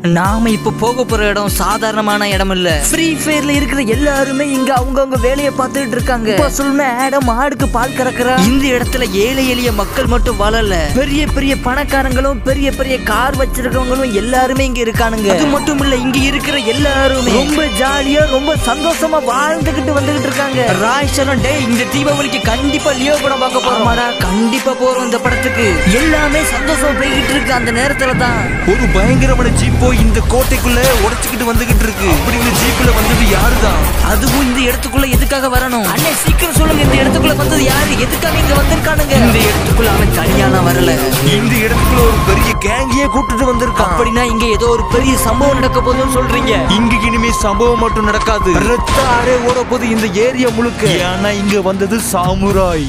நாம இப்ப போக போற இடம் சாதாரணமான இடம் இல்ல ஃப்ரீ ஃபயர்ல இருக்கிற எல்லாருமே இங்க அவங்கவங்க வேலையை பார்த்துட்டு இருக்காங்க இப்ப சொல்லணும் ஆடம் மாடுக்கு பால் கறக்குறா இந்த இடத்துல ஏழை எளிய மக்கள் மட்டும் வாழல பெரிய பெரிய பணக்காரங்களும் பெரிய பெரிய கார் வச்சிருக்கவங்களும் எல்லாருமே இங்க இருக்கானுங்க அது மட்டும் இல்ல இங்க இருக்கிற எல்லாருமே ரொம்ப ஜாலியா ரொம்ப சந்தோஷமா வாழ்ந்துகிட்டு வந்துகிட்டு இருக்காங்க ராய்ச்சலம் டே இந்த தீபாவளிக்கு கண்டிப்பா லியோ படம் பார்க்க போறோமாடா கண்டிப்பா போறோம் இந்த படத்துக்கு எல்லாமே சந்தோஷமா போய்கிட்டு இருக்கு அந்த நேரத்துல தான் ஒரு பயங்கரமான ஜீப்போ இந்த கோட்டைக்குள்ள உடைச்சுக்கிட்டு வந்துகிட்டு இருக்கு அப்படி இந்த ஜீப்ல வந்தது யாருதான் அதுவும் இந்த இடத்துக்குள்ள எதுக்காக வரணும் அண்ணே சீக்கிரம் சொல்லுங்க இந்த இடத்துக்குள்ள வந்தது யாரு எதுக்காக இங்க வந்திருக்கானுங்க இந்த இடத்துக்குள்ள அவன் தனியானா வரல இந்த இடத்துக்குள்ள ஒரு பெரிய கேங்கியே கூட்டிட்டு வந்திருக்கான் அப்படின்னா இங்க ஏதோ ஒரு பெரிய சம்பவம் நடக்க போகுதுன்னு சொல்றீங்க இங்க இனிமே சம்பவம் மட்டும் நடக்காது ரத்த ஆரே ஓட போது இந்த ஏரியா முழுக்க ஏன்னா இங்க வந்தது சாமுராய்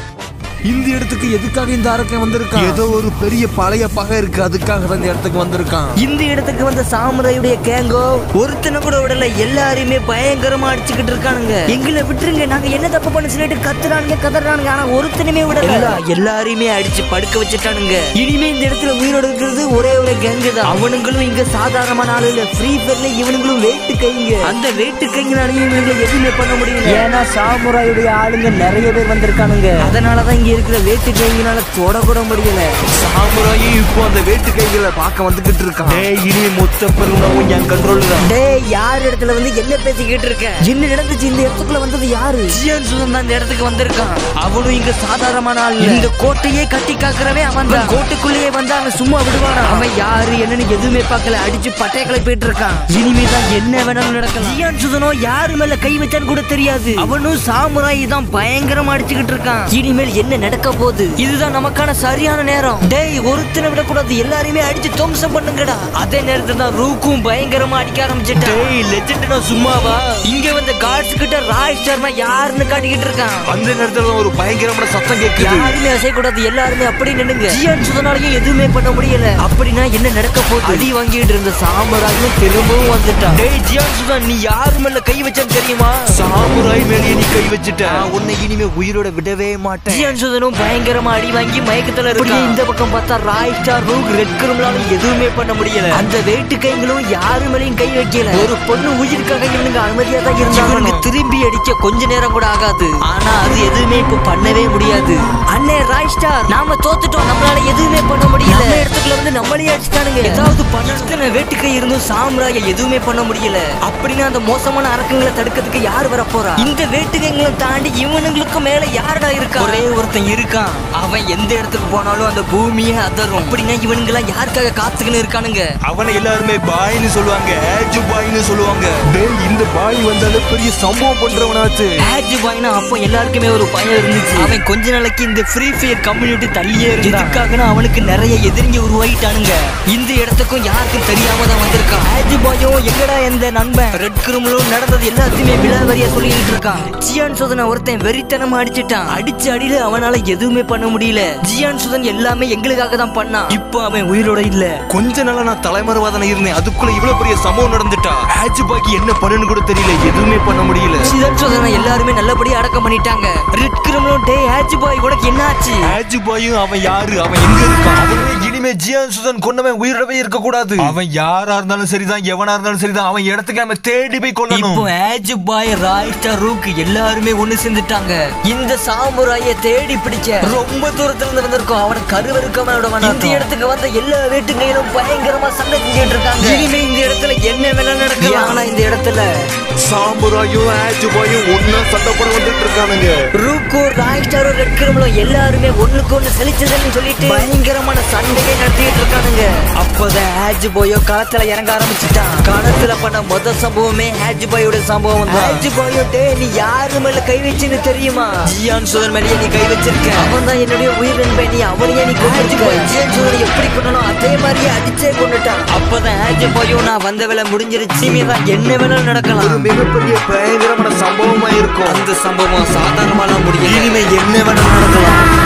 இந்த இடத்துக்கு எதுக்காக இந்த அரக்கன் வந்திருக்கான் ஏதோ ஒரு பெரிய பழைய பகை இருக்கு அதுக்காக தான் இந்த இடத்துக்கு வந்திருக்கான் இந்த இடத்துக்கு வந்த சாமுராயுடைய கேங்கோ ஒருத்தனை கூட விடல எல்லாரையுமே பயங்கரமா அடிச்சுக்கிட்டு இருக்கானுங்க எங்களை விட்டுருங்க நாங்க என்ன தப்பு பண்ண சொல்லிட்டு கத்துறானுங்க கதறானுங்க ஆனா ஒருத்தனுமே விடல எல்லாரையுமே அடிச்சு படுக்க வச்சுட்டானுங்க இனிமே இந்த இடத்துல உயிரோட இருக்கிறது ஒரே ஒரு கேங்கு தான் அவனுங்களும் இங்க சாதாரணமான ஆளு இல்ல ஃப்ரீ ஃபயர்ல இவனுங்களும் வேட்டு கைங்க அந்த வேட்டு கைங்கனாலையும் இவங்களை எதுவுமே பண்ண முடியல ஏன்னா சாமுராயுடைய ஆளுங்க நிறைய பேர் வந்திருக்கானுங்க அதனாலதான் இங்க இருக்கிற வேட்டு கைங்கனால தொட கூட முடியல சாமுராயும் இப்போ அந்த வேட்டு கைகளை பார்க்க வந்துகிட்டு இருக்கான் டேய் இனிமே மொத்த பெருணவும் என் கண்ட்ரோல் தான் டேய் யார் இடத்துல வந்து என்ன பேசிக்கிட்டு இருக்க என்ன நடந்துச்சு இந்த இடத்துக்குள்ள வந்தது யாரு ஜியான் சுதன் தான் இந்த இடத்துக்கு வந்திருக்கான் அவனும் இங்க சாதாரணமான ஆள் இல்ல. இந்த கோட்டையே கட்டி காக்குறவன் அவன் தான் கோட்டைக்குள்ளேயே வந்து அவன் சும்மா விடுவானா அவன் யாரு என்னன்னு எதுவுமே பார்க்கல அடிச்சு பட்டைய கிளப்பிட்டு இருக்கான் இனிமே தான் என்ன வேணாலும் நடக்கலாம் ஜியான் சுதனோ யாரு மேல கை வச்சான்னு கூட தெரியாது அவனும் சாமுராய் தான் பயங்கரமா அடிச்சுக்கிட்டு இருக்கான் இனிமேல் என்ன நடக்க போகுது இதுதான் நமக்கான சரியான நேரம் டேய் ஒருத்தனை விடக்கூடாது எல்லாரையுமே அடிச்சு துவம்சம் பண்ணுங்கடா அதே நேரத்துல தான் ரூக்கும் பயங்கரமா அடிக்க ஆரம்பிச்சிட்டான் டேய் லெஜெண்ட் நான் சும்மாவா இங்க வந்த கார்ட்ஸ் கிட்ட ராய் சர்மா யாருன்னு காட்டிக்கிட்டு இருக்கான் அந்த நேரத்துல தான் ஒரு பயங்கரமான சத்தம் கேக்குது யாருமே அசையக்கூடாது எல்லாருமே அப்படி நின்னுங்க ஜியான் சுதனாலையும் எதுவுமே பண்ண முடியல அப்படின்னா என்ன நடக்க போகுது அடி வாங்கிட்டு இருந்த சாமராஜும் திரும்பவும் வந்துட்டான் டேய் ஜியான் சுதான் நீ யாரு மேல கை வச்சான்னு தெரியுமா சாமுராய் மேலேயே நீ கை வச்சுட்ட உன்னை இனிமே உயிரோட விடவே மாட்டேன் ஜியான் சுதனும் பயங்கரமா அடி வாங்கி மயக்கத்துல இருக்கு இந்த பக்கம் பார்த்தா ராய் ஸ்டார் ரூக் ரெட் கிரிமினால எதுவுமே பண்ண முடியல அந்த வேட்டு கைங்களும் யாரு மேலயும் கை வைக்கல ஒரு பொண்ணு உயிருக்காக இவனுங்க அனுமதியா தான் இருந்தாங்க திரும்பி அடிக்க கொஞ்ச நேரம் கூட ஆகாது ஆனா அது எதுவுமே இப்ப பண்ணவே முடியாது அண்ணே ராய் ஸ்டார் நாம தோத்துட்டோம் நம்மளால எதுவுமே பண்ண முடியல நம்ம இடத்துக்குள்ள வந்து நம்மளே அடிச்சிட்டானுங்க ஏதாவது பண்ணணும் வேட்டு கை இருந்தும் சாம்ராய எதுவுமே பண்ண முடியல அப்படின்னா அந்த மோசமான அரக்கங்களை தடுக்கிறதுக்கு யார் வர போறா இந்த வேட்டுகைங்களை தாண்டி இவனுங்களுக்கும் மேல யாரடா இருக்கா ஒரே ஒருத்தன் இருக்கான் அவன் எந்த இடத்துக்கு போனாலும் அந்த பூமியே அதரும் அப்படின்னா இவனுங்க எல்லாம் யாருக்காக காத்துக்கின்னு இருக்கானுங்க அவனை எல்லாருமே பாய்னு சொல்லுவாங்க ஏஜு பாய்னு சொல்லுவாங்க டேய் இந்த பாய் வந்தாலே பெரிய சம்பவம் பண்றவனாச்சு ஹேஜ் பாய்னா அப்போ எல்லாருக்குமே ஒரு பயம் இருந்துச்சு அவன் கொஞ்ச நாளைக்கு இந்த ஃப்ரீ ஃபயர் கம்யூனிட்டி தள்ளியே இருந்தான் இதுக்காகனா அவனுக்கு நிறைய எதிரிங்க உருவாயிட்டானுங்க இந்த இடத்துக்கும் யாருக்கும் தெரியாம தான் வந்திருக்கான் ஹேஜ் பாயும் எங்கடா எந்த நண்பன் ரெட் கிரிமிலும் நடந்தது எல்லாத்தையுமே விலாவரியா சொல்லிட்டு இருக்கான் ஜியான் சுதனை ஒருத்தன் வெறித்தனமா அடிச்சிட்டான் அடிச்ச அடியில அவனால எதுவுமே பண்ண முடியல ஜியான் சுதன் எல்லாமே எங்களுக்காக தான் பண்ணான் இப்போ அவன் உயிரோட இல்ல கொஞ்ச நாளா நான் தலைமறைவாதான இருந்தேன் அதுக்குள்ள இவ்வளவு பெரிய சம்பவம் நடந்துட்டா ஏஜு பாய்க்கு என்ன பண்ணுன்னு கூட தெரியல எதுவுமே பண்ண முடியல சிதன் சுதனை எல்லாருமே நல்லபடியா அடக்கம் பண்ணிட்டாங்க ரெட் கிரிமிலும் டே ஹேஜ் பாய் உனக்கு என்ன ஆச்சு ஏஜு பாயும் அவன் யாரு அவன் எங்க இருக்கான் அவனே இனிமே ஜியான் சுதன் கொண்டவன் உயிரோடவே இருக்க கூடாது அவன் யாரா இருந்தாலும் சரிதான் எவனா இருந்தாலும் சரிதான் அவன் இடத்துக்கு நம்ம தேடி போய் இப்போ கொள்ளணும் ஏஜ் பாய் ராய்ஸ்டா ரூக் எல்லாருமே ஒண்ணு சேர்ந்துட்டாங்க இந்த சாமுராய தேடி பிடிக்க ரொம்ப தூரத்துல இருந்து வந்திருக்கோம் அவன கருவருக்காம விட வேணாம் இந்த இடத்துக்கு வந்த எல்லா வீட்டுங்கையிலும் பயங்கரமா சண்டை செஞ்சுட்டு இருக்காங்க இனிமே இந்த இடத்துல என்ன வேணா நடக்கலாம் ஆனா இந்த இடத்துல சாம்புராயும் ஏஜு பாயும் ஒன்னா சண்டை போட வந்துட்டு இருக்கானுங்க ரூக்கோ ராய்ஸ்டாரும் ரெட் கிரிமலும் எல்லாருமே ஒண்ணுக்கு ஒண்ணு செழிச்சதுன்னு சொல்லிட்டு பயங்கரமான சண்டையை நடத்திட்டு இருக்கானுங்க அப்போதான் ஹேஜ் பாயோ களத்துல இறங்க ஆரம்பிச்சுட்டான் களத்துல பண்ண மொத சம்பவமே ஹேஜ் பாயோட சம்பவம் தான் ஹேஜ் பாயோ டே நீ யாரு மேல கை வச்சுன்னு தெரியுமா ஜியான் சுதன் மேலேயே நீ கை வச்சிருக்க அவன் தான் என்னுடைய உயிர் நண்பன் நீ அவனையே நீ கொண்டிருக்க ஜியான் சுதனை எப்படி கொண்டனோ அதே மாதிரியே அடிச்சே கொண்டுட்டான் அப்பதான் ஹேஜ் பாயோ நான் வந்த வேலை முடிஞ்சிருச்சு இனிமேதான் என்ன வேணாலும் நடக்கலாம் மிகப்பெரிய பயங்கரமான சம்பவமா இருக்கும் அந்த சம்பவம் சாதாரணமான முடியும் இனிமே என்ன வேணாலும் நடக்கலாம்